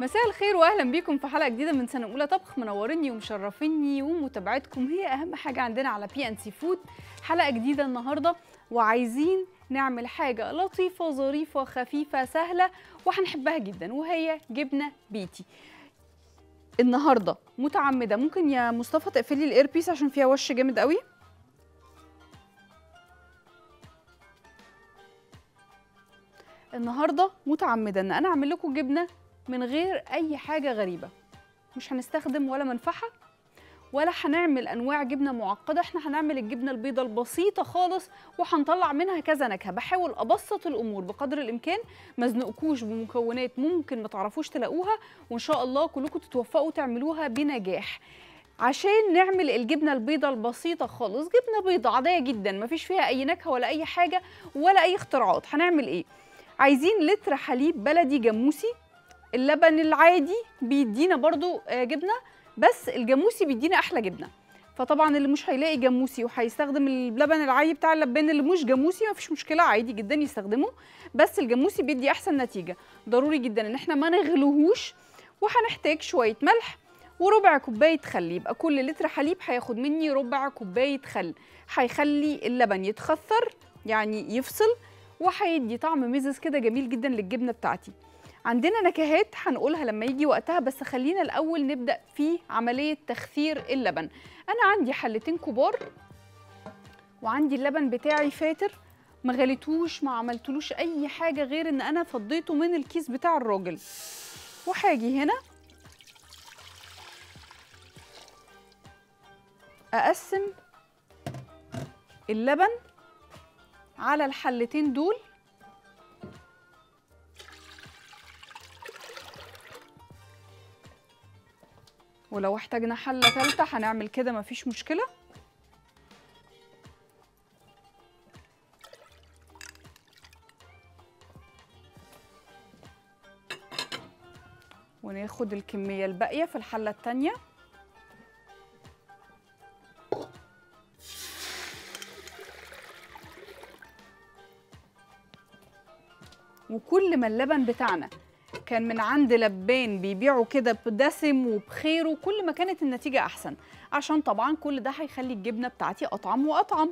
مساء الخير واهلا بيكم في حلقه جديده من سنه اولى طبخ منوريني ومشرفيني ومتابعتكم هي اهم حاجه عندنا على بي ان سي فود حلقه جديده النهارده وعايزين نعمل حاجه لطيفه ظريفه خفيفه سهله وهنحبها جدا وهي جبنه بيتي النهارده متعمده ممكن يا مصطفى تقفلي الايربيس عشان فيها وش جامد قوي النهارده متعمده ان انا اعمل لكم جبنه من غير اي حاجه غريبه مش هنستخدم ولا منفعه ولا هنعمل انواع جبنه معقده احنا هنعمل الجبنه البيضاء البسيطه خالص وهنطلع منها كذا نكهه بحاول ابسط الامور بقدر الامكان ما ازنقكوش بمكونات ممكن ما تعرفوش تلاقوها وان شاء الله كلكم تتوفقوا تعملوها بنجاح عشان نعمل الجبنه البيضاء البسيطه خالص جبنه بيضاء عاديه جدا ما فيش فيها اي نكهه ولا اي حاجه ولا اي اختراعات هنعمل ايه عايزين لتر حليب بلدي جاموسي اللبن العادي بيدينا برضو آه، جبنه بس الجاموسي بيدينا احلى جبنه فطبعا اللي مش هيلاقي جاموسي وهيستخدم اللبن العادي بتاع اللبان اللي مش جاموسي مفيش مشكله عادي جدا يستخدمه بس الجاموسي بيدي احسن نتيجه ضروري جدا ان احنا ما نغلوهوش وهنحتاج شويه ملح وربع كوبايه خل يبقى كل لتر حليب هياخد مني ربع كوبايه خل هيخلي اللبن يتخثر يعني يفصل وهيدي طعم مزز كده جميل جدا للجبنه بتاعتي عندنا نكهات هنقولها لما يجي وقتها بس خلينا الاول نبدا في عمليه تخثير اللبن انا عندي حلتين كبار وعندي اللبن بتاعي فاتر ما غليتوش ما عملتلوش اي حاجه غير ان انا فضيته من الكيس بتاع الراجل وهاجي هنا اقسم اللبن على الحلتين دول ولو احتاجنا حلة تالتة هنعمل كده مفيش مشكلة وناخد الكمية الباقية في الحلة التانية وكل ما اللبن بتاعنا كان من عند لبان بيبيعوا كده بدسم وبخيره كل ما كانت النتيجة أحسن عشان طبعا كل ده هيخلي الجبنة بتاعتي أطعم وأطعم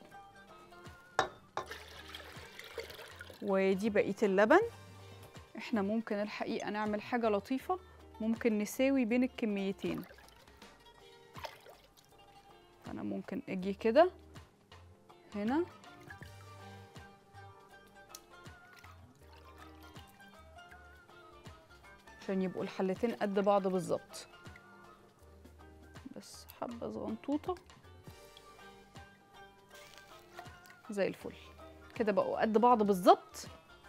ودي بقية اللبن احنا ممكن الحقيقة نعمل حاجة لطيفة ممكن نساوي بين الكميتين أنا ممكن أجي كده هنا عشان يبقوا الحلتين قد بعض بالظبط بس حبة صغنطوطة زي الفل كده بقوا قد بعض بالظبط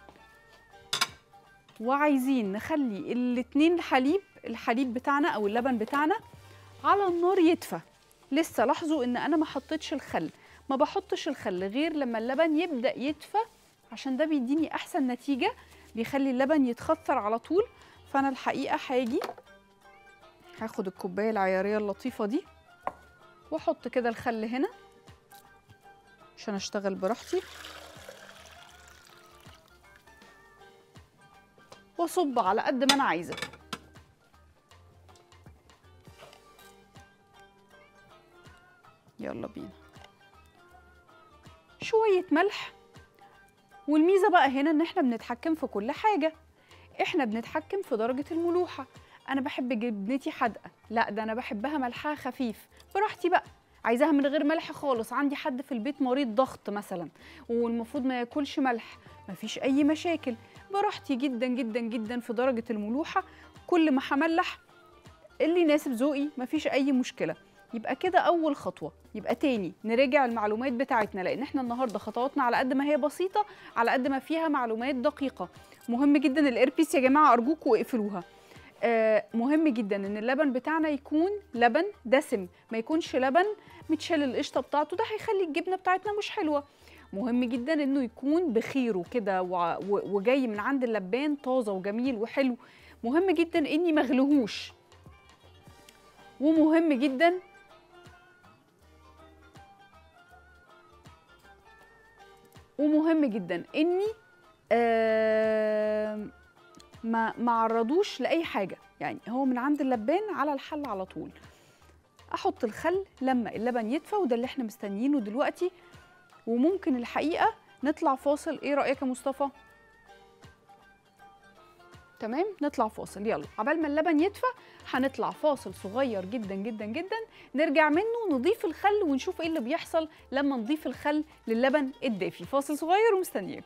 وعايزين نخلي الاتنين الحليب الحليب بتاعنا او اللبن بتاعنا على النار يدفى لسه لاحظوا ان انا ما حطيتش الخل ما بحطش الخل غير لما اللبن يبدا يدفى عشان ده بيديني احسن نتيجه بيخلي اللبن يتخثر على طول فانا الحقيقه هاجي هاخد الكوبايه العياريه اللطيفه دي واحط كده الخل هنا عشان اشتغل براحتي واصب على قد ما انا عايزه يلا بينا شويه ملح والميزه بقى هنا ان احنا بنتحكم في كل حاجه احنا بنتحكم في درجه الملوحه انا بحب جبنتي حادقه لا ده انا بحبها ملحها خفيف براحتي بقى عايزاها من غير ملح خالص عندي حد في البيت مريض ضغط مثلا والمفروض ما ياكلش ملح مفيش اي مشاكل براحتي جدا جدا جدا في درجه الملوحه كل ما هملح اللي يناسب ذوقي مفيش اي مشكله يبقى كده اول خطوه يبقى تاني نراجع المعلومات بتاعتنا لان احنا النهارده خطواتنا على قد ما هي بسيطه على قد ما فيها معلومات دقيقه مهم جدا الايربيس يا جماعه ارجوكوا اقفلوها آه مهم جدا ان اللبن بتاعنا يكون لبن دسم ما يكونش لبن متشال القشطه بتاعته ده هيخلي الجبنه بتاعتنا مش حلوه مهم جدا انه يكون بخيره كده وع- و- وجاي من عند اللبان طازه وجميل وحلو مهم جدا اني مغلهوش ومهم جدا ومهم جدا اني آم، ما ما عرضوش لاي حاجه يعني هو من عند اللبان على الحل على طول احط الخل لما اللبن يدفى وده اللي احنا مستنيينه دلوقتي وممكن الحقيقه نطلع فاصل ايه رايك يا مصطفى تمام نطلع فاصل يلا عبال ما اللبن يدفى هنطلع فاصل صغير جدا جدا جدا نرجع منه نضيف الخل ونشوف ايه اللي بيحصل لما نضيف الخل للبن الدافي فاصل صغير ومستنياكم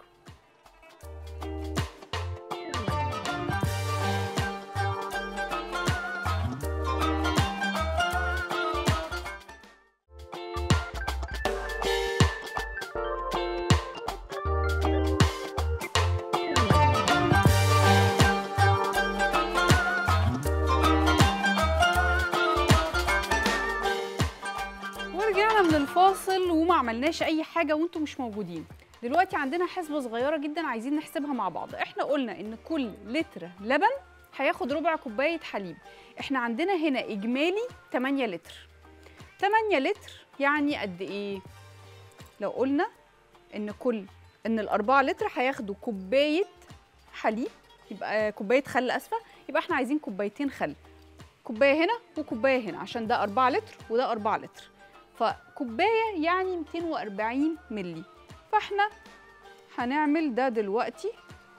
ورجعنا من الفاصل وما عملناش اي حاجه وانتم مش موجودين دلوقتي عندنا حسبه صغيره جدا عايزين نحسبها مع بعض احنا قلنا ان كل لتر لبن هياخد ربع كوبايه حليب احنا عندنا هنا اجمالي 8 لتر 8 لتر يعني قد ايه لو قلنا ان كل ان الأربعة لتر هياخدوا كوبايه حليب يبقى كوبايه خل اسفه يبقى احنا عايزين كوبايتين خل كوبايه هنا وكوبايه هنا عشان ده 4 لتر وده 4 لتر فكوبايه يعني 240 ملي فاحنا هنعمل ده دلوقتي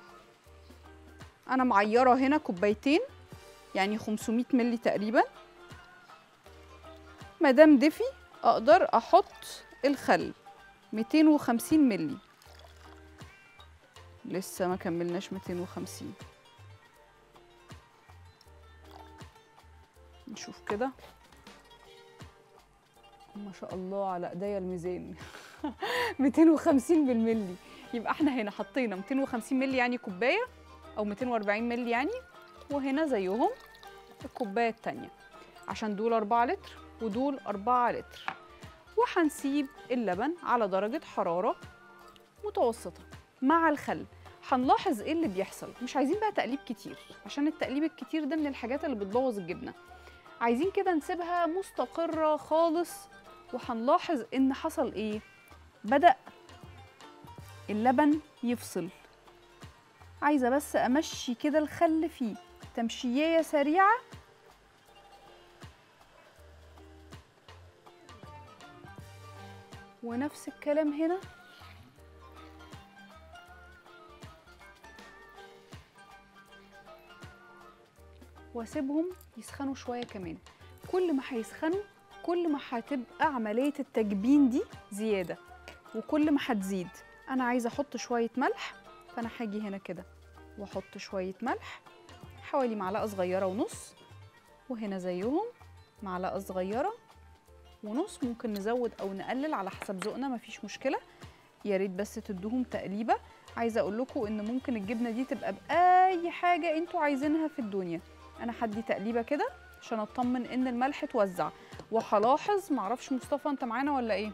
انا معيره هنا كوبايتين يعني 500 ملي تقريبا مادام دفي اقدر احط الخل 250 ملي لسه ما كملناش 250 نشوف كده ما شاء الله على ايديا الميزان 250 بالملي يبقى احنا هنا حطينا 250 ملي يعني كوبايه او 240 ملي يعني وهنا زيهم الكوبايه التانية عشان دول 4 لتر ودول 4 لتر وهنسيب اللبن على درجه حراره متوسطه مع الخل هنلاحظ ايه اللي بيحصل مش عايزين بقى تقليب كتير عشان التقليب الكتير ده من الحاجات اللي بتبوظ الجبنه عايزين كده نسيبها مستقره خالص وهنلاحظ ان حصل ايه بدا اللبن يفصل عايزه بس امشي كده الخل فيه تمشييه سريعه ونفس الكلام هنا واسيبهم يسخنوا شويه كمان كل ما هيسخنوا كل ما هتبقى عمليه التجبين دي زياده وكل ما هتزيد انا عايزه احط شويه ملح فانا هاجي هنا كده واحط شويه ملح حوالي معلقه صغيره ونص وهنا زيهم معلقه صغيره ونص ممكن نزود او نقلل على حسب ذوقنا مفيش مشكله يا ريت بس تدوهم تقليبه عايزه اقول لكم ان ممكن الجبنه دي تبقى باي حاجه انتوا عايزينها في الدنيا انا هدي تقليبه كده عشان اطمن ان الملح اتوزع وهلاحظ معرفش مصطفى انت معانا ولا ايه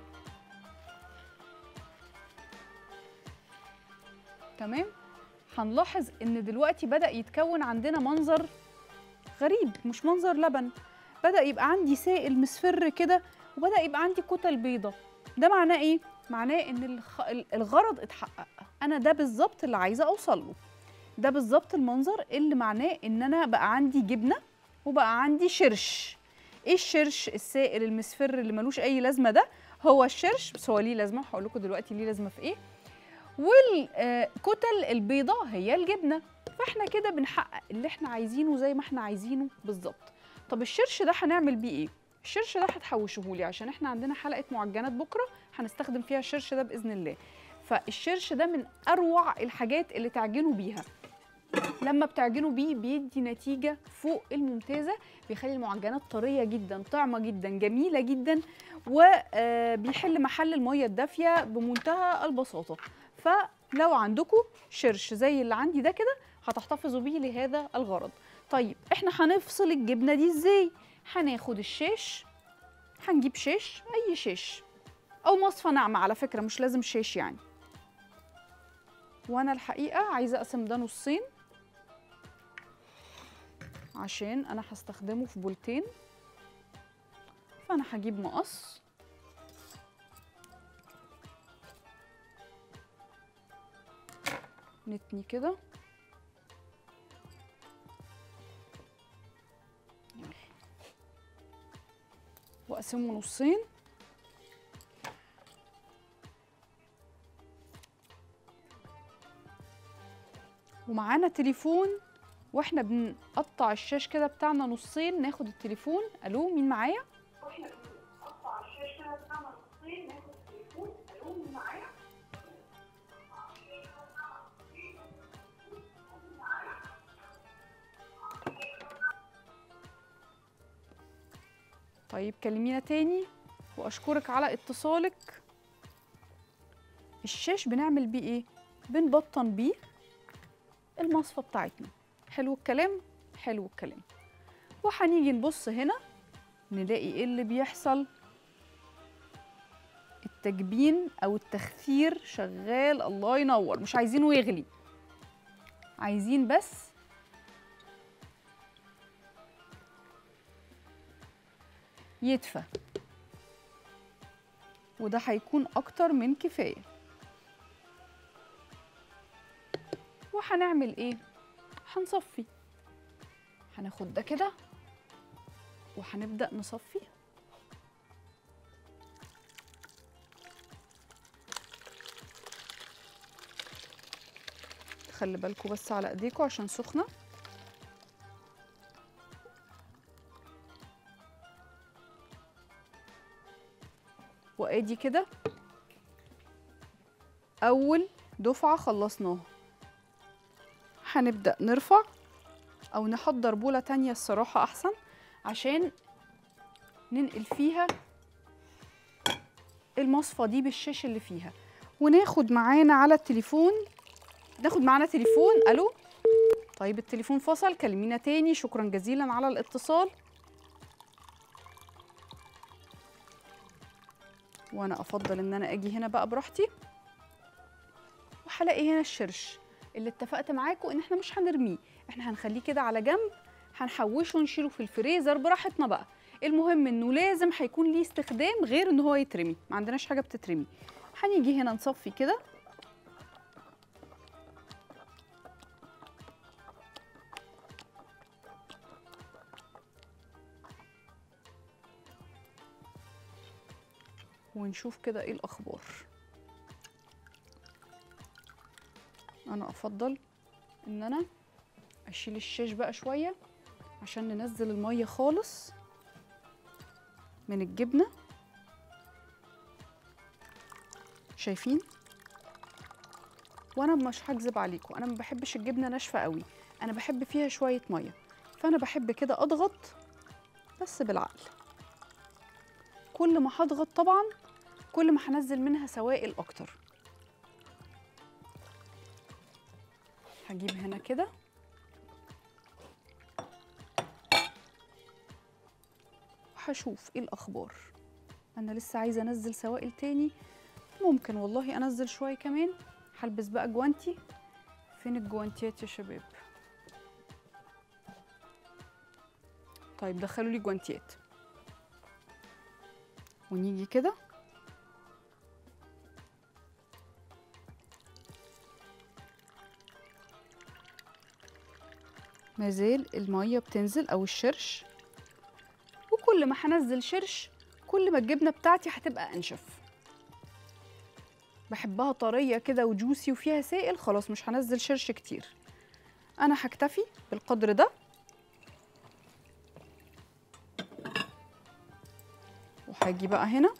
تمام هنلاحظ ان دلوقتي بدا يتكون عندنا منظر غريب مش منظر لبن بدا يبقى عندي سائل مصفر كده وبدا يبقى عندي كتل بيضه ده معناه ايه معناه ان الخ... الغرض اتحقق انا ده بالظبط اللي عايزه اوصل له ده بالظبط المنظر اللي معناه ان انا بقى عندي جبنه وبقى عندي شرش ايه الشرش السائل المصفر اللي ملوش اي لازمه ده هو الشرش بس هو ليه لازمه هقول لكم دلوقتي ليه لازمه في ايه والكتل البيضاء هي الجبنه فاحنا كده بنحقق اللي احنا عايزينه زي ما احنا عايزينه بالظبط طب الشرش ده هنعمل بيه ايه الشرش ده هتحوشوه لي عشان احنا عندنا حلقه معجنات بكره هنستخدم فيها الشرش ده باذن الله فالشرش ده من اروع الحاجات اللي تعجنوا بيها لما بتعجنوا بيه بيدي نتيجه فوق الممتازه بيخلي المعجنات طريه جدا طعمه جدا جميله جدا وبيحل محل الميه الدافيه بمنتهى البساطه فلو عندكم شرش زي اللي عندي ده كده هتحتفظوا بيه لهذا الغرض طيب احنا هنفصل الجبنه دي ازاي هناخد الشاش هنجيب شاش اي شاش او مصفى ناعمه على فكره مش لازم شاش يعني وانا الحقيقه عايزه اقسم ده نصين عشان انا هستخدمه في بولتين فانا هجيب مقص نتني كده واقسمه نصين ومعانا تليفون واحنا بنقطع الشاش كده بتاعنا نصين ناخد التليفون الو مين معايا طيب كلمينا تاني واشكرك على اتصالك الشاش بنعمل بيه ايه بنبطن بيه المصفى بتاعتنا حلو الكلام حلو الكلام وهنيجي نبص هنا نلاقي ايه اللي بيحصل التجبين او التخثير شغال الله ينور مش عايزينه يغلي عايزين بس يدفى وده هيكون اكتر من كفايه وهنعمل ايه هنصفي هناخد ده كده وهنبدا نصفي خلي بالكم بس على ايديكم عشان سخنه وادي كده اول دفعه خلصناها هنبدا نرفع او نحضر بوله تانية الصراحه احسن عشان ننقل فيها المصفى دي بالشاش اللي فيها وناخد معانا على التليفون ناخد معانا تليفون الو طيب التليفون فصل كلمينا تاني شكرا جزيلا على الاتصال وانا افضل ان انا اجي هنا بقى براحتي وهلاقي هنا الشرش اللي اتفقت معاكم ان احنا مش هنرميه احنا هنخليه كده على جنب هنحوشه ونشيله في الفريزر براحتنا بقى المهم انه لازم هيكون ليه استخدام غير ان هو يترمي ما عندناش حاجه بتترمي هنيجي هنا نصفي كده ونشوف كده ايه الاخبار انا افضل ان انا اشيل الشاش بقى شويه عشان ننزل الميه خالص من الجبنه شايفين وانا مش هكذب عليكم انا ما بحبش الجبنه ناشفه قوي انا بحب فيها شويه ميه فانا بحب كده اضغط بس بالعقل كل ما هضغط طبعا كل ما هنزل منها سوائل اكتر هجيب هنا كده وهشوف ايه الاخبار انا لسه عايزه انزل سوائل تاني ممكن والله انزل شويه كمان هلبس بقى جوانتي فين الجوانتيات يا شباب طيب دخلوا لي جوانتيات ونيجي كده مازال المية بتنزل أو الشرش وكل ما هنزل شرش كل ما الجبنة بتاعتي هتبقى أنشف بحبها طرية كده وجوسي وفيها سائل خلاص مش هنزل شرش كتير أنا هكتفي بالقدر ده وهاجي بقى هنا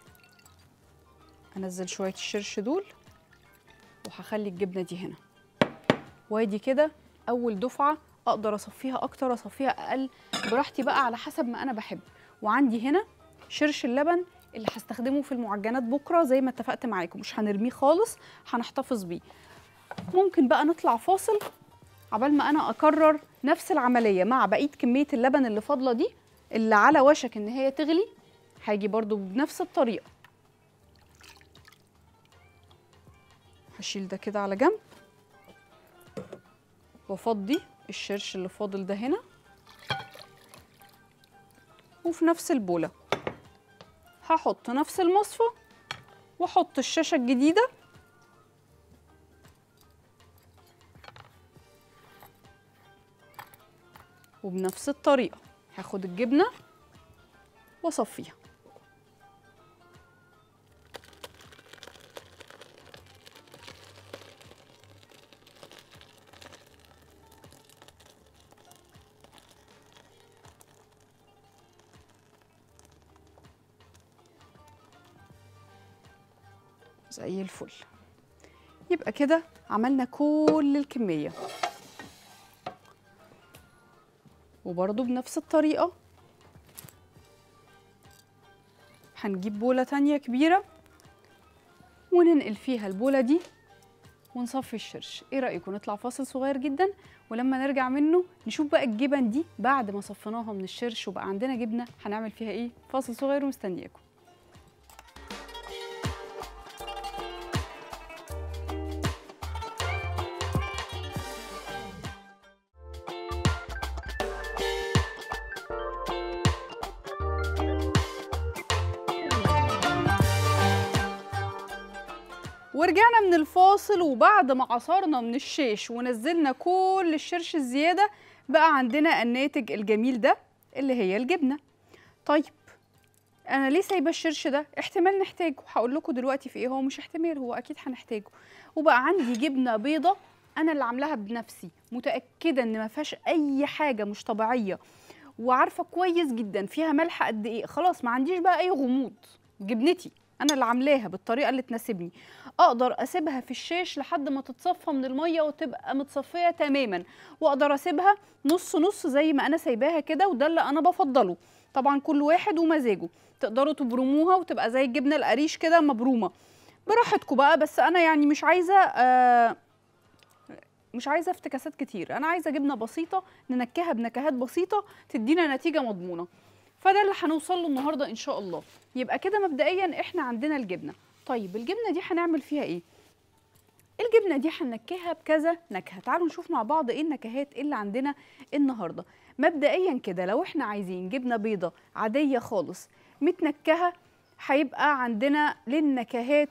انزل شويه الشرش دول وهخلي الجبنه دي هنا وادي كده اول دفعه اقدر اصفيها اكتر اصفيها اقل براحتي بقى على حسب ما انا بحب وعندي هنا شرش اللبن اللي هستخدمه في المعجنات بكره زي ما اتفقت معاكم مش هنرميه خالص هنحتفظ بيه ممكن بقى نطلع فاصل عبال ما انا اكرر نفس العمليه مع بقيه كميه اللبن اللي فاضله دي اللي على وشك ان هي تغلي هاجي برضو بنفس الطريقة هشيل ده كده على جنب وافضي الشرش اللي فاضل ده هنا وفي نفس البولة هحط نفس المصفى واحط الشاشة الجديدة وبنفس الطريقة هاخد الجبنة واصفيها زي الفل يبقى كده عملنا كل الكمية وبرضو بنفس الطريقة هنجيب بولة تانية كبيرة وننقل فيها البولة دي ونصفي الشرش ايه رأيكم نطلع فاصل صغير جدا ولما نرجع منه نشوف بقى الجبن دي بعد ما صفيناها من الشرش وبقى عندنا جبنة هنعمل فيها ايه فاصل صغير ومستنياكم ورجعنا من الفاصل وبعد ما عصرنا من الشيش ونزلنا كل الشرش الزيادة بقى عندنا الناتج الجميل ده اللي هي الجبنة طيب أنا ليه سايبة الشرش ده؟ احتمال نحتاجه هقول لكم دلوقتي في إيه هو مش احتمال هو أكيد هنحتاجه وبقى عندي جبنة بيضة أنا اللي عاملاها بنفسي متأكدة إن ما فيهاش أي حاجة مش طبيعية وعارفة كويس جدا فيها ملح قد إيه خلاص ما عنديش بقى أي غموض جبنتي انا اللي عاملاها بالطريقه اللي تناسبني اقدر اسيبها في الشاش لحد ما تتصفى من الميه وتبقى متصفيه تماما واقدر اسيبها نص نص زي ما انا سايباها كده وده اللي انا بفضله طبعا كل واحد ومزاجه تقدروا تبرموها وتبقى زي الجبنه القريش كده مبرومه براحتكم بقى بس انا يعني مش عايزه آه مش عايزه افتكاسات كتير انا عايزه جبنه بسيطه ننكهها بنكهات بسيطه تدينا نتيجه مضمونه فده اللي هنوصل له النهارده ان شاء الله يبقى كده مبدئيا احنا عندنا الجبنه طيب الجبنه دي هنعمل فيها ايه الجبنه دي هننكهها بكذا نكهه تعالوا نشوف مع بعض ايه النكهات اللي عندنا النهارده مبدئيا كده لو احنا عايزين جبنه بيضه عاديه خالص متنكهه هيبقى عندنا للنكهات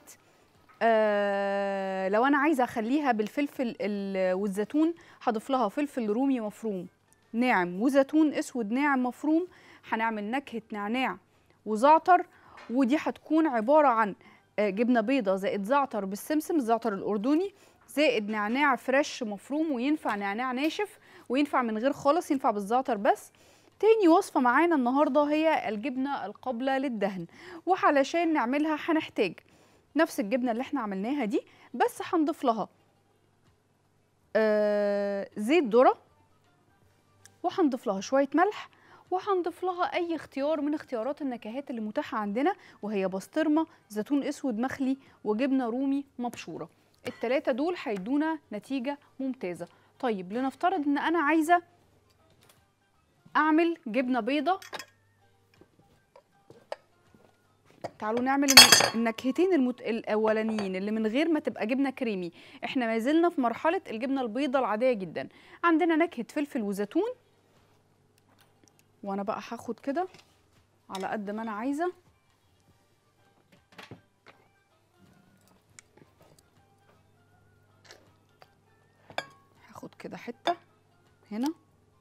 آه لو انا عايزه اخليها بالفلفل والزيتون هضيف لها فلفل رومي مفروم ناعم وزيتون اسود ناعم مفروم هنعمل نكهه نعناع وزعتر ودي هتكون عباره عن جبنه بيضه زائد زعتر بالسمسم الزعتر الاردني زائد نعناع فريش مفروم وينفع نعناع ناشف وينفع من غير خالص ينفع بالزعتر بس تاني وصفه معانا النهارده هي الجبنه القابله للدهن وعلشان نعملها هنحتاج نفس الجبنه اللي احنا عملناها دي بس هنضيف لها آه زيت ذره وهنضيف لها شويه ملح وهنضيف لها اي اختيار من اختيارات النكهات اللي متاحه عندنا وهي بسطرمه زيتون اسود مخلي وجبنه رومي مبشوره التلاتة دول هيدونا نتيجه ممتازه طيب لنفترض ان انا عايزه اعمل جبنه بيضه تعالوا نعمل النكهتين المت... الاولانيين اللي من غير ما تبقى جبنه كريمي احنا ما زلنا في مرحله الجبنه البيضه العاديه جدا عندنا نكهه فلفل وزيتون وانا بقى هاخد كده على قد ما انا عايزه هاخد كده حته هنا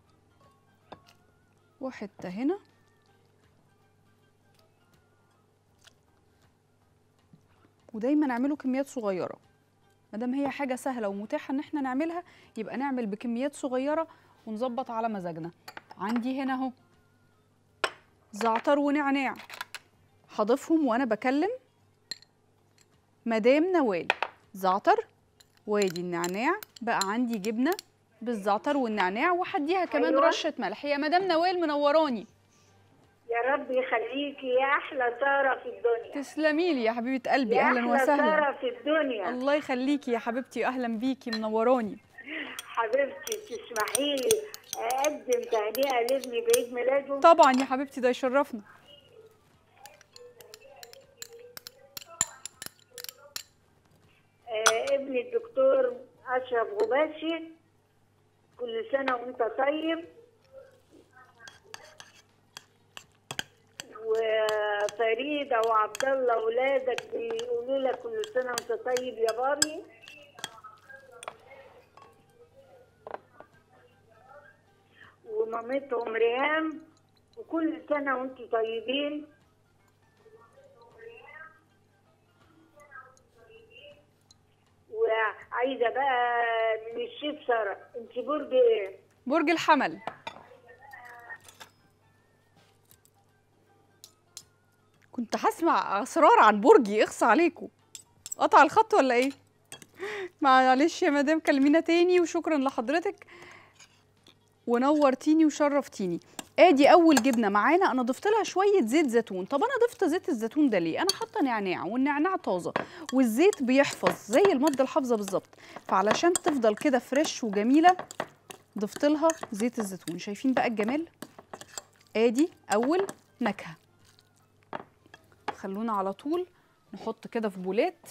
وحته هنا ودايما اعملوا كميات صغيره ما دام هي حاجه سهله ومتاحه ان احنا نعملها يبقى نعمل بكميات صغيره ونظبط على مزاجنا عندي هنا اهو زعتر ونعناع هضيفهم وانا بكلم مدام نوال زعتر وادي النعناع بقى عندي جبنه بالزعتر والنعناع وهديها كمان أيوة. رشه ملح يا مدام نوال منوراني يا رب يخليكي يا احلى ساره في الدنيا تسلمي لي يا حبيبه قلبي يا اهلا احلى وسهلا ساره في الدنيا الله يخليكي يا حبيبتي اهلا بيكي منوراني حبيبتي تسمحي لي اقدم تهنئه لابني بعيد ميلاده طبعا يا حبيبتي ده يشرفنا آه ابني الدكتور اشرف غباشي كل سنه وانت طيب وفريده وعبد الله اولادك بيقولوا لك كل سنه وانت طيب يا بابي ومامتهم ريهام وكل سنه وانتم طيبين سعيده بقى من الشيف ساره انت برج ايه برج الحمل كنت هسمع اسرار عن برجي اخص عليكم قطع الخط ولا ايه معلش يا مدام كلمينا تاني وشكرا لحضرتك ونورتيني وشرفتيني ادي اول جبنه معانا انا ضفت لها شويه زيت زيتون طب انا ضفت زيت الزيتون ده ليه انا حاطه نعناع والنعناع طازه والزيت بيحفظ زي الماده الحافظه بالظبط فعلشان تفضل كده فريش وجميله ضفت لها زيت الزيتون شايفين بقى الجمال ادي اول نكهه خلونا على طول نحط كده في بولات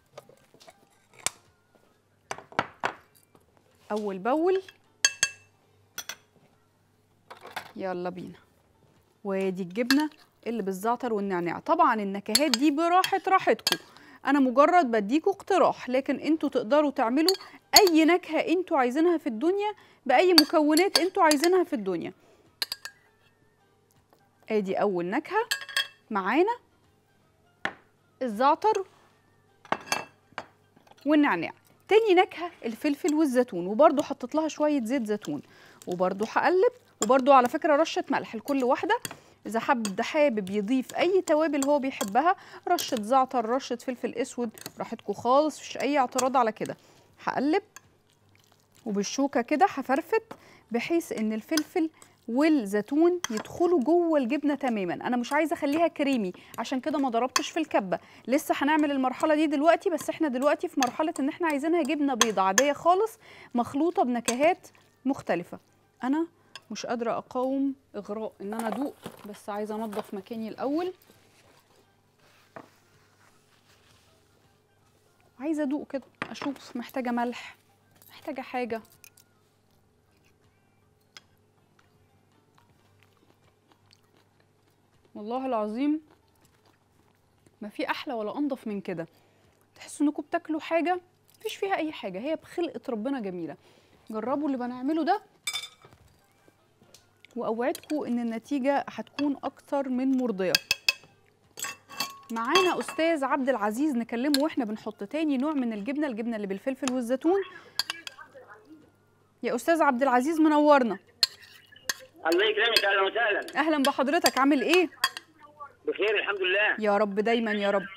اول باول يلا بينا وادي الجبنه اللي بالزعتر والنعناع طبعا النكهات دي براحه راحتكم انا مجرد بديكوا اقتراح لكن انتوا تقدروا تعملوا اي نكهه انتوا عايزينها في الدنيا باي مكونات انتوا عايزينها في الدنيا ادي اول نكهه معانا الزعتر والنعناع تاني نكهه الفلفل والزيتون وبرده حطيت لها شويه زيت زيتون وبرده هقلب وبرده على فكره رشه ملح لكل واحده اذا حد حابب يضيف اي توابل هو بيحبها رشه زعتر رشه فلفل اسود راحتكم خالص مفيش اي اعتراض على كده هقلب وبالشوكه كده هفرفت بحيث ان الفلفل والزيتون يدخلوا جوه الجبنه تماما انا مش عايزه اخليها كريمي عشان كده ما ضربتش في الكبه لسه هنعمل المرحله دي دلوقتي بس احنا دلوقتي في مرحله ان احنا عايزينها جبنه بيضه عاديه خالص مخلوطه بنكهات مختلفه انا مش قادره اقاوم اغراء ان انا ادوق بس عايزه انضف مكاني الاول عايزه ادوق كده اشوف محتاجه ملح محتاجه حاجه والله العظيم ما في احلى ولا انضف من كده تحسوا انكم بتاكلوا حاجه مفيش فيها اي حاجه هي بخلقه ربنا جميله جربوا اللي بنعمله ده واوعدكم ان النتيجه هتكون اكتر من مرضيه معانا استاذ عبد العزيز نكلمه واحنا بنحط تاني نوع من الجبنه الجبنه اللي بالفلفل والزيتون يا استاذ عبد العزيز منورنا الله يكرمك اهلا وسهلا اهلا بحضرتك عامل ايه بخير الحمد لله يا رب دايما يا رب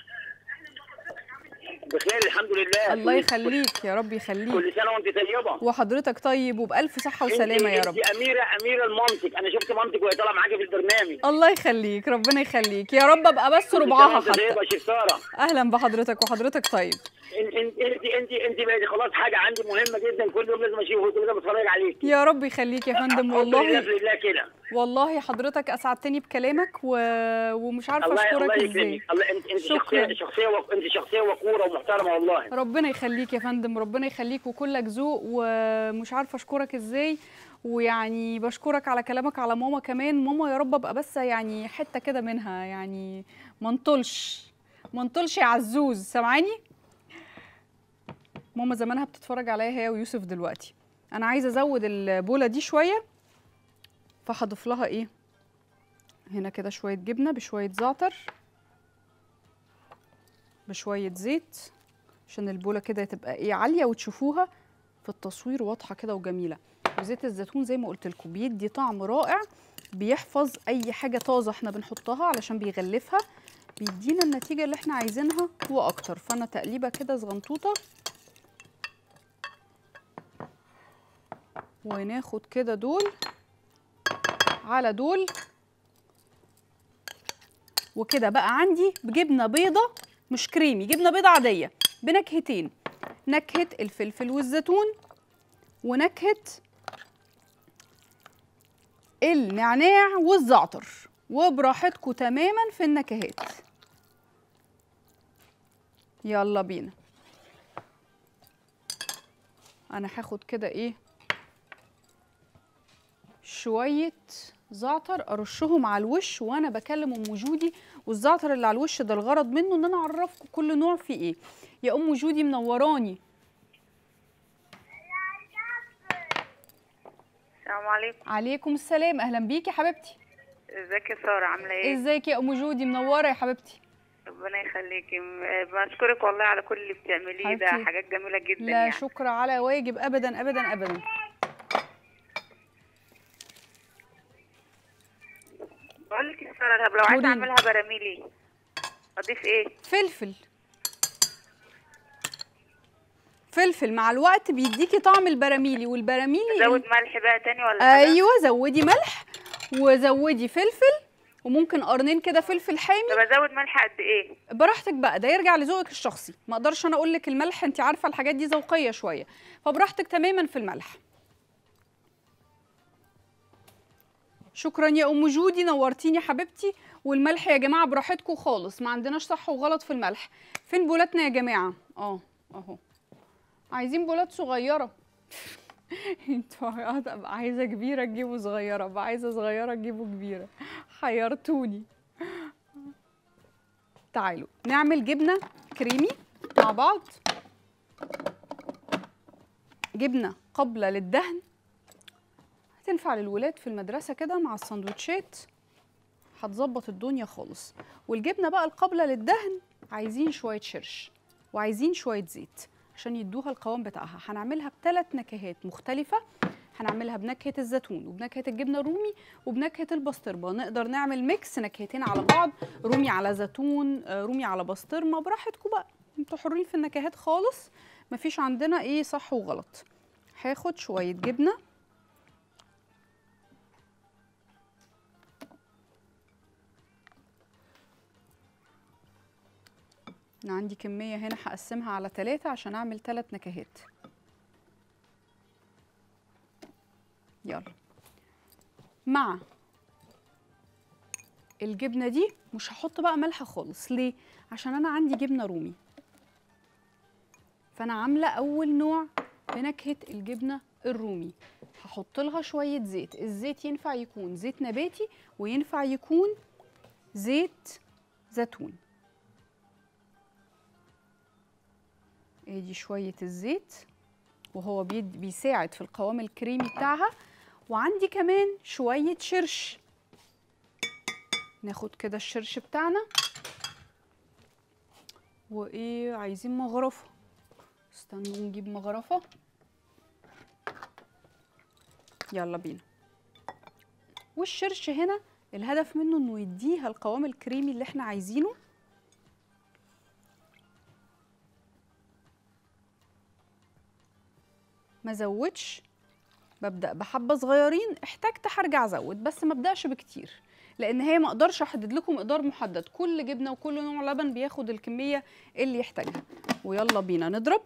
بخير الحمد لله الله كل- يخليك يا رب يخليك كل سنه وانت طيبه وحضرتك طيب وبألف صحة وسلامة يا رب انت اميره اميره المنطق انا شفت منطق وهي طالعه معاكي في البرنامج الله يخليك ربنا يخليك يا رب ابقى بس كل سنة ربعها وانت حتى طيبه يا شيخ ساره اهلا بحضرتك وحضرتك طيب انت انت انت انت انت بقيتي خلاص حاجه عندي مهمه جدا كل يوم لازم اشوفك كل يوم اتفرج عليك يا رب يخليك يا فندم لله والله في الله كده والله حضرتك اسعدتني بكلامك و... ومش عارفه الله اشكرك الله ازاي يكرمك الله انت انت شكراً. شخصيه شخصيه وق... انت شخصيه وقوره ومحترمه والله ربنا يخليك يا فندم ربنا يخليك وكلك ذوق ومش عارفه اشكرك ازاي ويعني بشكرك على كلامك على ماما كمان ماما يا رب ابقى بس يعني حته كده منها يعني ما نطلش ما نطلش يا عزوز سامعاني ماما زمانها بتتفرج عليا هي ويوسف دلوقتي انا عايزه ازود البوله دي شويه فهضيف لها ايه هنا كده شويه جبنه بشويه زعتر بشويه زيت عشان البوله كده تبقى ايه عاليه وتشوفوها في التصوير واضحه كده وجميله وزيت الزيتون زي ما قلت لكم بيدي طعم رائع بيحفظ اي حاجه طازه احنا بنحطها علشان بيغلفها بيدينا النتيجه اللي احنا عايزينها واكتر فانا تقليبه كده صغنطوطه وناخد كده دول على دول وكده بقى عندي بجبنه بيضه مش كريمي جبنه بيضه عاديه بنكهتين نكهه الفلفل والزيتون ونكهه النعناع والزعتر وبراحتكم تماما في النكهات يلا بينا انا هاخد كده ايه شويه زعتر ارشهم على الوش وانا بكلم ام جودي والزعتر اللي على الوش ده الغرض منه ان انا اعرفكم كل نوع فيه ايه يا ام جودي منوراني السلام عليكم عليكم السلام اهلا بيكي يا حبيبتي ازيك يا ساره عامله ايه ازيك يا ام جودي منوره يا حبيبتي ربنا يخليكي م- بشكرك والله على كل اللي بتعمليه ده حبيبتي. حاجات جميلة جدا لا يعني شكر على واجب ابدا ابدا ابدا بقول لك يا سارة طب لو عايزة قوليلي. اعملها براميلي اضيف ايه؟ فلفل فلفل مع الوقت بيديكي طعم البراميلي والبراميلي ازود ملح بقى تاني ولا حاجة؟ ايوه زودي ملح وزودي فلفل وممكن قرنين كده فلفل حامي طب ازود ملح قد ايه؟ براحتك بقى ده يرجع لذوقك الشخصي ما اقدرش انا اقول لك الملح انت عارفه الحاجات دي ذوقيه شويه فبراحتك تماما في الملح شكرا يا ام جودي نورتيني حبيبتي والملح يا جماعه براحتكم خالص ما عندناش صح وغلط في الملح فين بولاتنا يا جماعه اه اهو عايزين بولات صغيره انتوا ابقى عايزه كبيره تجيبوا صغيره ابقى عايزه صغيره تجيبوا كبيره حيرتوني تعالوا نعمل جبنه كريمي مع بعض جبنه قابله للدهن هتنفع للولاد في المدرسه كده مع السندوتشات هتظبط الدنيا خالص والجبنه بقى القابله للدهن عايزين شويه شرش وعايزين شويه زيت عشان يدوها القوام بتاعها هنعملها بثلاث نكهات مختلفه هنعملها بنكهه الزيتون وبنكهه الجبنه الرومي وبنكهه البسطرمه نقدر نعمل ميكس نكهتين على بعض رومي على زيتون آه، رومي على بسطرمه براحتكم بقى انتوا حرين في النكهات خالص مفيش عندنا ايه صح وغلط هاخد شويه جبنه انا عندي كميه هنا هقسمها على ثلاثة عشان اعمل ثلاث نكهات يلا مع الجبنه دي مش هحط بقى ملح خالص ليه عشان انا عندي جبنه رومي فانا عامله اول نوع بنكهه الجبنه الرومي هحط لها شويه زيت الزيت ينفع يكون زيت نباتي وينفع يكون زيت زيتون ادي شويه الزيت وهو بيد بيساعد في القوام الكريمي بتاعها وعندي كمان شويه شرش ناخد كده الشرش بتاعنا وايه عايزين مغرفه استنوا نجيب مغرفه يلا بينا والشرش هنا الهدف منه انه يديها القوام الكريمي اللي احنا عايزينه ما زودش ببدا بحبه صغيرين احتجت هرجع ازود بس ما ابداش بكتير لان هي ما اقدرش احدد لكم مقدار محدد كل جبنه وكل نوع لبن بياخد الكميه اللي يحتاجها ويلا بينا نضرب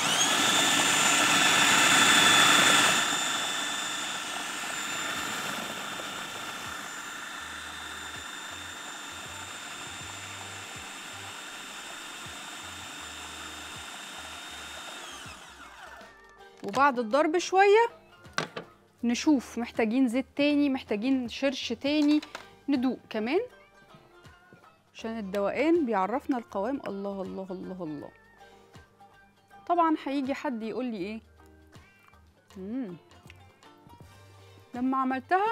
وبعد الضرب شويه نشوف محتاجين زيت تاني محتاجين شرش تاني ندوق كمان عشان الدوقان بيعرفنا القوام الله الله الله الله طبعا هيجي حد يقول لي ايه مم. لما عملتها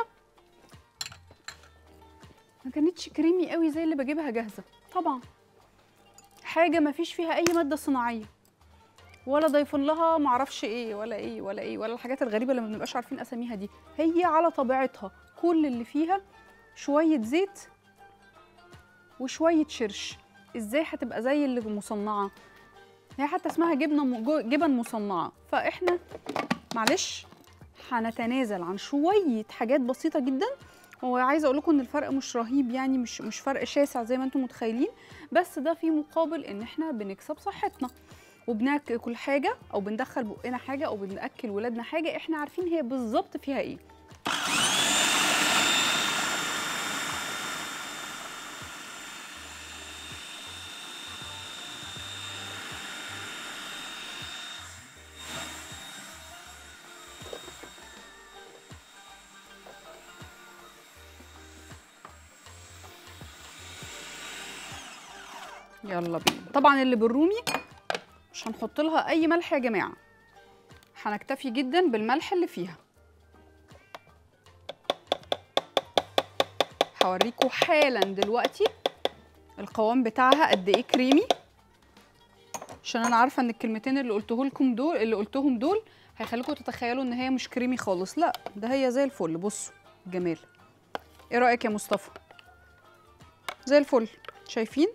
ما كانتش كريمي قوي زي اللي بجيبها جاهزه طبعا حاجه ما فيش فيها اي ماده صناعيه ولا ضايفين لها معرفش ايه ولا ايه ولا ايه ولا الحاجات الغريبه اللي ما بنبقاش عارفين اساميها دي هي على طبيعتها كل اللي فيها شويه زيت وشويه شرش ازاي هتبقى زي اللي مصنعه هي حتى اسمها جبنه م... جو- جبن مصنعه فاحنا معلش هنتنازل عن شويه حاجات بسيطه جدا هو عايزه اقول لكم ان الفرق مش رهيب يعني مش مش فرق شاسع زي ما انتم متخيلين بس ده في مقابل ان احنا بنكسب صحتنا وبناكل حاجه او بندخل بقنا حاجه او بناكل ولادنا حاجه احنا عارفين هي بالظبط فيها ايه يلا بينا طبعا اللي بالرومي مش هنحط لها اي ملح يا جماعه هنكتفي جدا بالملح اللي فيها هوريكم حالا دلوقتي القوام بتاعها قد ايه كريمي عشان انا عارفه ان الكلمتين اللي قلته لكم دول اللي قلتهم دول هيخليكم تتخيلوا ان هي مش كريمي خالص لا ده هي زي الفل بصوا الجمال ايه رايك يا مصطفى زي الفل شايفين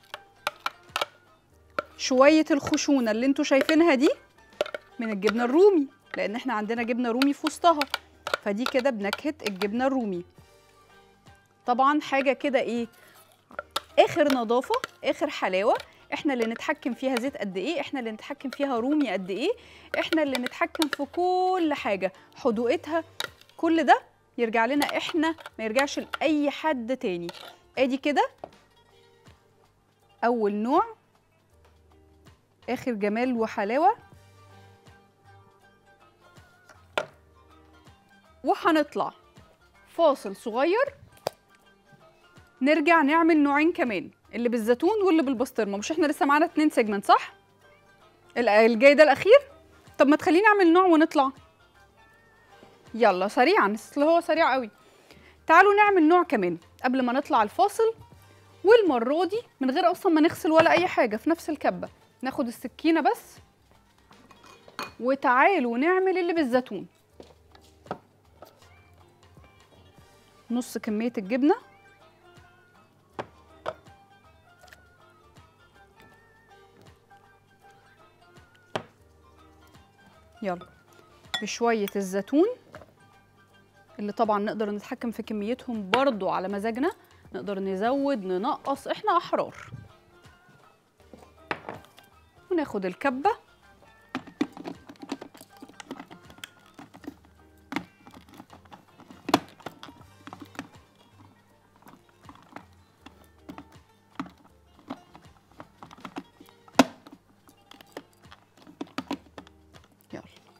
شويه الخشونه اللي انتوا شايفينها دي من الجبنه الرومي لان احنا عندنا جبنه رومي في وسطها فدي كده بنكهه الجبنه الرومي طبعا حاجه كده ايه اخر نظافه اخر حلاوه احنا اللي نتحكم فيها زيت قد ايه احنا اللي نتحكم فيها رومي قد ايه احنا اللي نتحكم في كل حاجه حدوقتها كل ده يرجع لنا احنا ما يرجعش لاي حد تاني ادي كده اول نوع اخر جمال وحلاوه وهنطلع فاصل صغير نرجع نعمل نوعين كمان اللي بالزيتون واللي بالبسطرمه مش احنا لسه معانا اتنين سيجمنت صح ال- الجاي ده الاخير طب ما تخليني اعمل نوع ونطلع يلا سريعا اصل هو سريع قوي تعالوا نعمل نوع كمان قبل ما نطلع الفاصل والمره دي من غير اصلا ما نغسل ولا اي حاجه في نفس الكبه ناخد السكينه بس وتعالوا نعمل اللي بالزيتون نص كميه الجبنه يلا بشوية الزيتون اللي طبعا نقدر نتحكم في كميتهم برضو على مزاجنا نقدر نزود ننقص احنا احرار وناخد الكبة يلا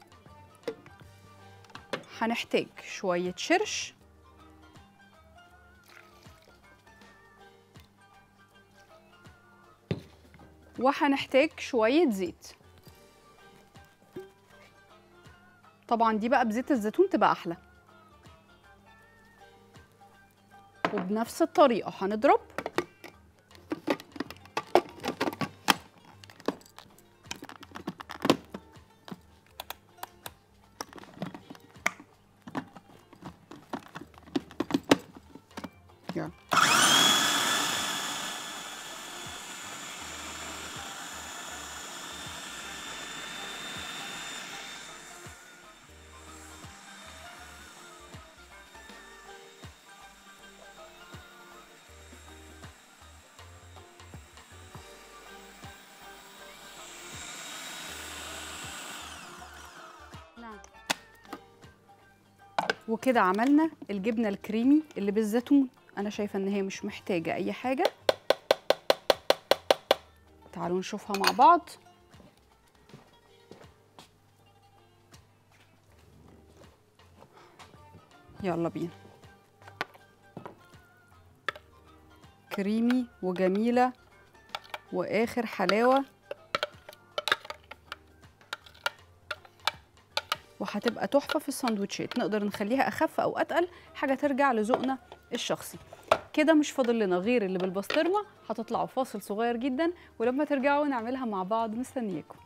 هنحتاج شوية شرش وهنحتاج شوية زيت طبعا دي بقى بزيت الزيتون تبقى أحلى وبنفس الطريقة هنضرب يلا نعم وكده عملنا الجبنه الكريمي اللي بالزيتون انا شايفه ان هي مش محتاجه اي حاجه تعالوا نشوفها مع بعض يلا بينا كريمي وجميله واخر حلاوه وهتبقى تحفه في الساندوتشات نقدر نخليها اخف او اتقل حاجه ترجع لذوقنا الشخصي كده مش فاضل لنا غير اللي بالبسطرمه هتطلعوا فاصل صغير جدا ولما ترجعوا نعملها مع بعض مستنياكم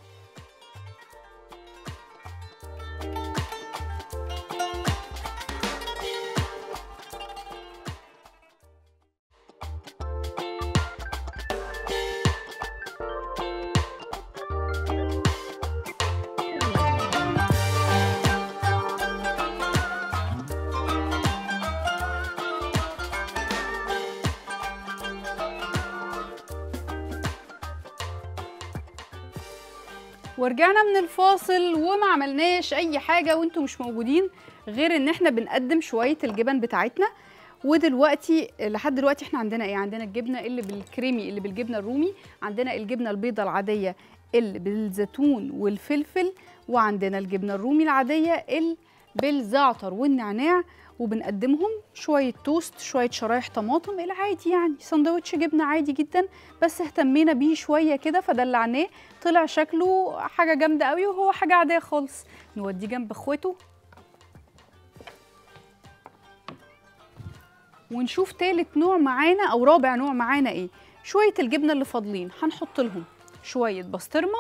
ورجعنا من الفاصل وما عملناش اي حاجه وانتم مش موجودين غير ان احنا بنقدم شويه الجبن بتاعتنا ودلوقتي لحد دلوقتي احنا عندنا ايه عندنا الجبنه اللي بالكريمي اللي بالجبنه الرومي عندنا الجبنه البيضه العاديه اللي بالزيتون والفلفل وعندنا الجبنه الرومي العاديه اللي بالزعتر والنعناع وبنقدمهم شويه توست شويه شرايح طماطم العادي يعني سندوتش جبنه عادي جدا بس اهتمينا بيه شويه كده فدلعناه طلع شكله حاجه جامده قوي وهو حاجه عاديه خالص نوديه جنب اخوته ونشوف تالت نوع معانا او رابع نوع معانا ايه شويه الجبنه اللي فاضلين هنحط لهم شويه بسطرمه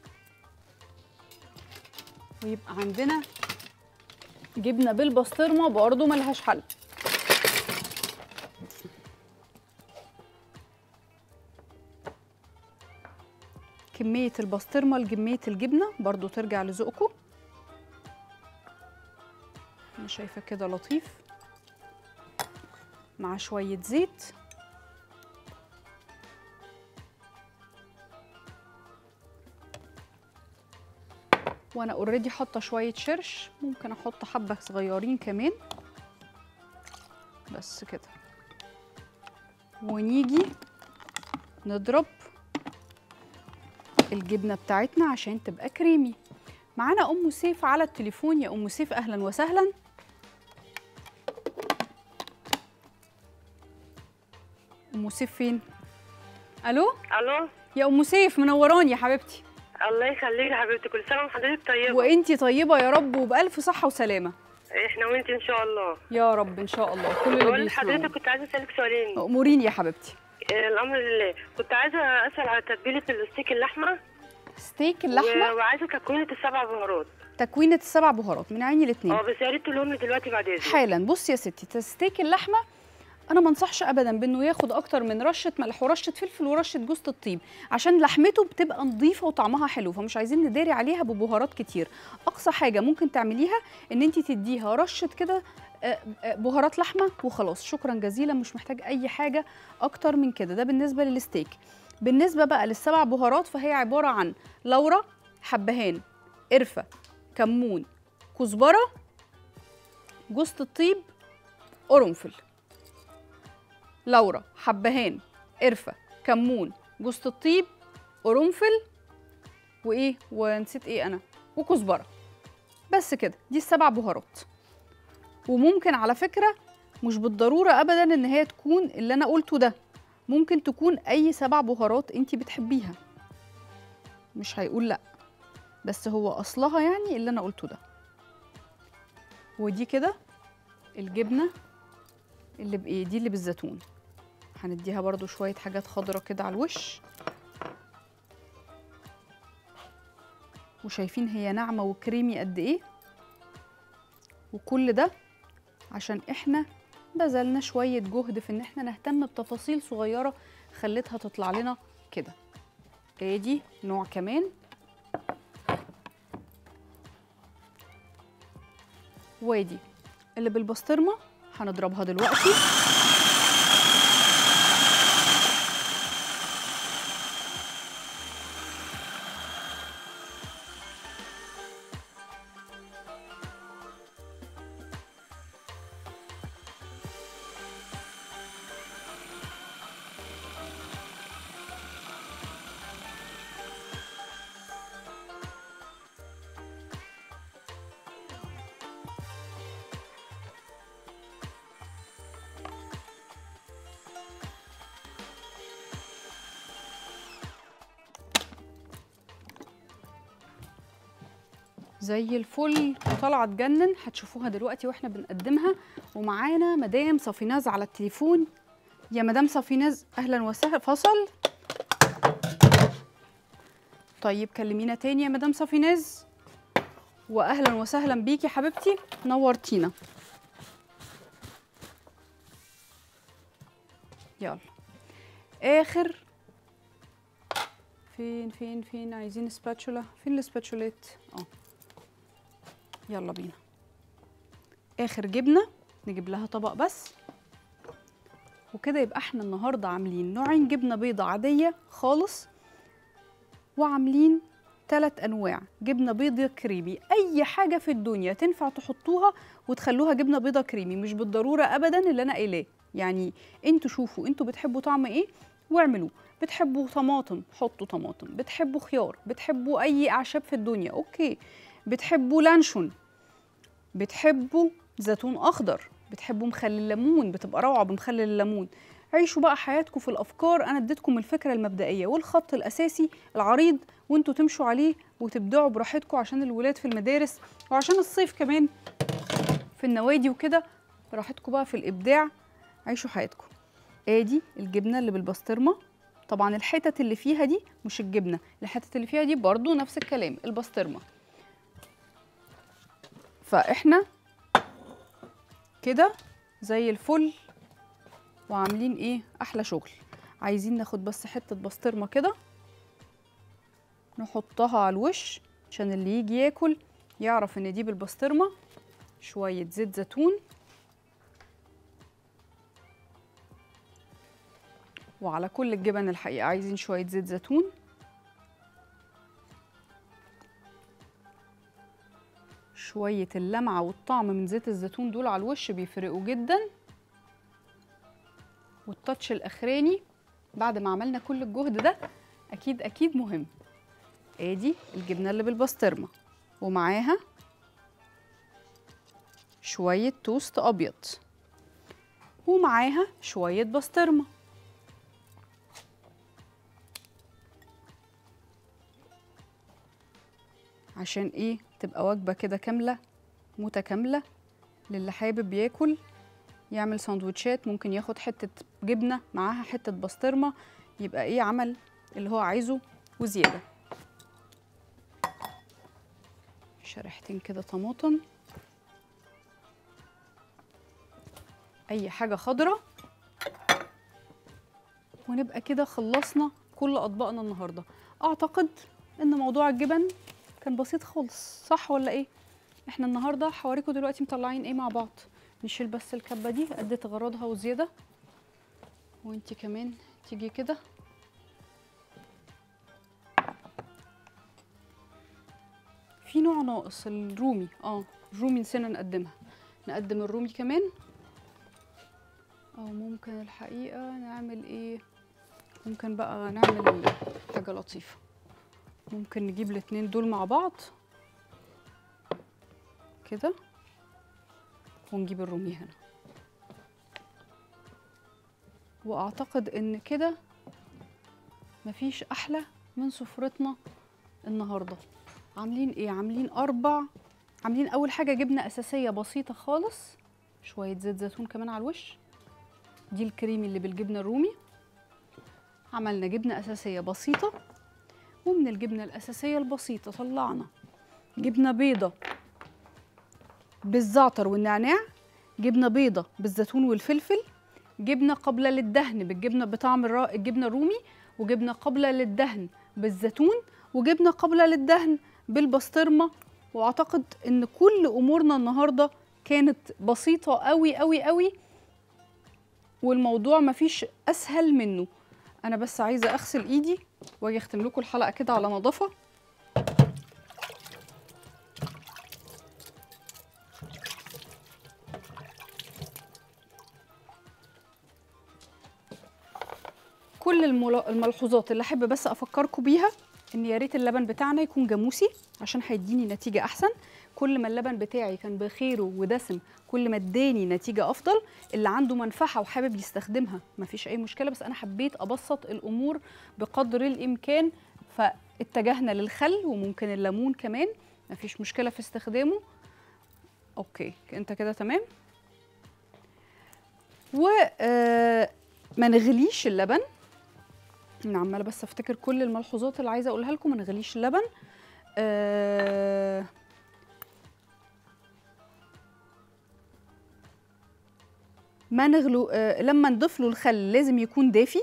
ويبقى عندنا جبنه بالبسطرمه برضه ملهاش حل كميه البسطرمه لكميه الجبنه برضه ترجع لذوقكم انا شايفه كده لطيف مع شويه زيت وانا اوريدي حاطه شويه شرش ممكن احط حبه صغيرين كمان بس كده ونيجي نضرب الجبنه بتاعتنا عشان تبقى كريمي معانا ام سيف على التليفون يا ام سيف اهلا وسهلا ام سيف فين الو الو يا ام سيف منوراني يا حبيبتي الله يخليك يا حبيبتي كل سنه وحضرتك طيبه وانتي طيبه يا رب وبالف صحه وسلامه احنا وانت ان شاء الله يا رب ان شاء الله كل اللي بقول بيسمعوني لحضرتك كنت عايزه اسالك سؤالين اموريني يا حبيبتي آه، الامر لله كنت عايزه اسال على تتبيله الستيك اللحمه ستيك اللحمه و- وعايزه تكوينه السبع بهارات تكوينه السبع بهارات من عيني الاثنين اه بس يا ريت تقولهم لي دلوقتي بعد اذنك حالا بصي يا ستي ستيك اللحمه انا ما انصحش ابدا بانه ياخد اكتر من رشه ملح ورشه فلفل ورشه جوز الطيب عشان لحمته بتبقى نظيفه وطعمها حلو فمش عايزين نداري عليها ببهارات كتير اقصى حاجه ممكن تعمليها ان انت تديها رشه كده آه، آه، بهارات لحمه وخلاص شكرا جزيلا مش محتاج اي حاجه اكتر من كده ده بالنسبه للستيك بالنسبه بقى للسبع بهارات فهي عباره عن لورا حبهان قرفه كمون كزبره جوز الطيب قرنفل لورا حبهان قرفه كمون جوز الطيب قرنفل وايه ونسيت ايه انا وكزبره بس كده دي السبع بهارات وممكن على فكره مش بالضروره ابدا ان هي تكون اللي انا قلته ده ممكن تكون اي سبع بهارات انت بتحبيها مش هيقول لا بس هو اصلها يعني اللي انا قلته ده ودي كده الجبنه اللي بايه دي اللي بالزيتون هنديها برضو شويه حاجات خضرة كده على الوش وشايفين هي ناعمه وكريمي قد ايه وكل ده عشان احنا بذلنا شويه جهد في ان احنا نهتم بتفاصيل صغيره خلتها تطلع لنا كده ادي نوع كمان وادي اللي بالبسطرمه هنضربها دلوقتي زي الفل وطالعه تجنن هتشوفوها دلوقتي واحنا بنقدمها ومعانا مدام صفيناز على التليفون يا مدام صفيناز اهلا وسهلا فصل طيب كلمينا تاني يا مدام صفيناز واهلا وسهلا بيكي حبيبتي نورتينا يلا اخر فين فين فين عايزين سباتشولا فين السباتشولات اه يلا بينا اخر جبنه نجيب لها طبق بس وكده يبقى احنا النهارده عاملين نوعين جبنه بيضه عاديه خالص وعاملين ثلاث انواع جبنه بيضه كريمي اي حاجه في الدنيا تنفع تحطوها وتخلوها جبنه بيضه كريمي مش بالضروره ابدا اللي انا قايلاه يعني انتوا شوفوا انتوا بتحبوا طعم ايه واعملوه بتحبوا طماطم حطوا طماطم بتحبوا خيار بتحبوا اي اعشاب في الدنيا اوكي بتحبوا لانشون بتحبوا زيتون اخضر بتحبوا مخلل ليمون بتبقى روعه بمخلل الليمون عيشوا بقى حياتكم في الافكار انا اديتكم الفكره المبدئيه والخط الاساسي العريض وانتوا تمشوا عليه وتبدعوا براحتكم عشان الولاد في المدارس وعشان الصيف كمان في النوادي وكده براحتكم بقى في الابداع عيشوا حياتكم ادي الجبنه اللي بالبسطرمه طبعا الحتت اللي فيها دي مش الجبنه الحتت اللي فيها دي برضو نفس الكلام البسطرمه فاحنا كده زي الفل وعاملين ايه احلى شغل عايزين ناخد بس حته بسطرمه كده نحطها على الوش عشان اللي يجي ياكل يعرف ان دي بالبسطرمه شويه زيت زيتون وعلى كل الجبن الحقيقه عايزين شويه زيت زيتون شويه اللمعه والطعم من زيت الزيتون دول على الوش بيفرقوا جدا والتاتش الاخراني بعد ما عملنا كل الجهد ده اكيد اكيد مهم ادي الجبنه اللي بالبسطرمه ومعاها شويه توست ابيض ومعاها شويه بسطرمه عشان ايه تبقى وجبه كده كامله متكامله للي حابب ياكل يعمل سندوتشات ممكن ياخد حته جبنه معاها حته بسطرمه يبقى ايه عمل اللي هو عايزه وزياده شريحتين كده طماطم اي حاجه خضره ونبقى كده خلصنا كل اطباقنا النهارده اعتقد ان موضوع الجبن كان بسيط خالص صح ولا ايه احنا النهارده هوريكم دلوقتي مطلعين ايه مع بعض نشيل بس الكبه دي ادت غرضها وزياده وانتي كمان تيجي كده في نوع ناقص الرومي اه الرومي نسينا نقدمها نقدم الرومي كمان او ممكن الحقيقه نعمل ايه ممكن بقى نعمل حاجه لطيفه ممكن نجيب الاتنين دول مع بعض كده ونجيب الرومي هنا واعتقد ان كده مفيش احلى من سفرتنا النهارده عاملين ايه عاملين اربع عاملين اول حاجه جبنه اساسيه بسيطه خالص شويه زيت زيتون كمان على الوش دي الكريمي اللي بالجبنه الرومي عملنا جبنه اساسيه بسيطه ومن الجبنه الاساسيه البسيطه طلعنا جبنه بيضه بالزعتر والنعناع جبنه بيضه بالزيتون والفلفل جبنه قابله للدهن بالجبنه بطعم الرا... الجبنه الرومي وجبنه قابله للدهن بالزيتون وجبنه قابله للدهن بالبسطرمه واعتقد ان كل امورنا النهارده كانت بسيطه قوي قوي قوي والموضوع مفيش اسهل منه انا بس عايزه اغسل ايدي واجي اختم لكم الحلقه كده على نظافه كل الملا- الملحوظات اللي احب بس افكركم بيها ان يا ريت اللبن بتاعنا يكون جاموسي عشان هيديني نتيجه احسن كل ما اللبن بتاعي كان بخيره ودسم كل ما اداني نتيجه افضل اللي عنده منفعه وحابب يستخدمها مفيش اي مشكله بس انا حبيت ابسط الامور بقدر الامكان فاتجهنا للخل وممكن الليمون كمان مفيش مشكله في استخدامه اوكي انت كده تمام و آه، ما نغليش اللبن انا عماله بس افتكر كل الملحوظات اللي عايزه اقولها لكم ما نغليش اللبن آه ما نغلو آه لما نضيف له الخل لازم يكون دافي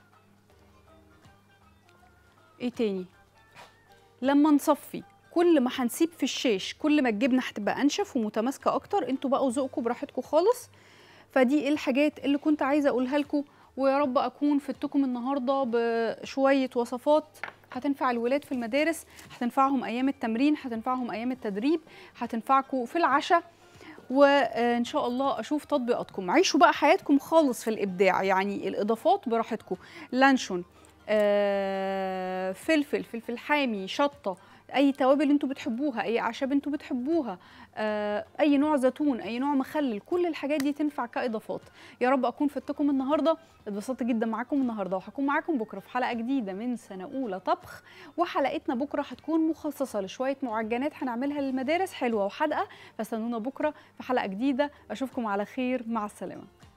ايه تاني لما نصفي كل ما هنسيب في الشاش كل ما الجبنه هتبقى انشف ومتماسكه اكتر انتوا بقوا ذوقكم براحتكم خالص فدي الحاجات اللي كنت عايزه اقولها لكم ويا رب اكون فدتكم النهارده بشويه وصفات هتنفع الولاد في المدارس هتنفعهم ايام التمرين هتنفعهم ايام التدريب هتنفعكم في العشاء وان شاء الله اشوف تطبيقاتكم عيشوا بقى حياتكم خالص في الابداع يعني الاضافات براحتكم لانشون آه، فلفل فلفل حامي شطه اي توابل انتوا بتحبوها اي اعشاب انتوا بتحبوها آه، اي نوع زيتون اي نوع مخلل كل الحاجات دي تنفع كاضافات يا رب اكون فدتكم النهارده اتبسطت جدا معاكم النهارده وهكون معاكم بكره في حلقه جديده من سنه اولى طبخ وحلقتنا بكره هتكون مخصصه لشويه معجنات هنعملها للمدارس حلوه وحادقه فاستنونا بكره في حلقه جديده اشوفكم على خير مع السلامه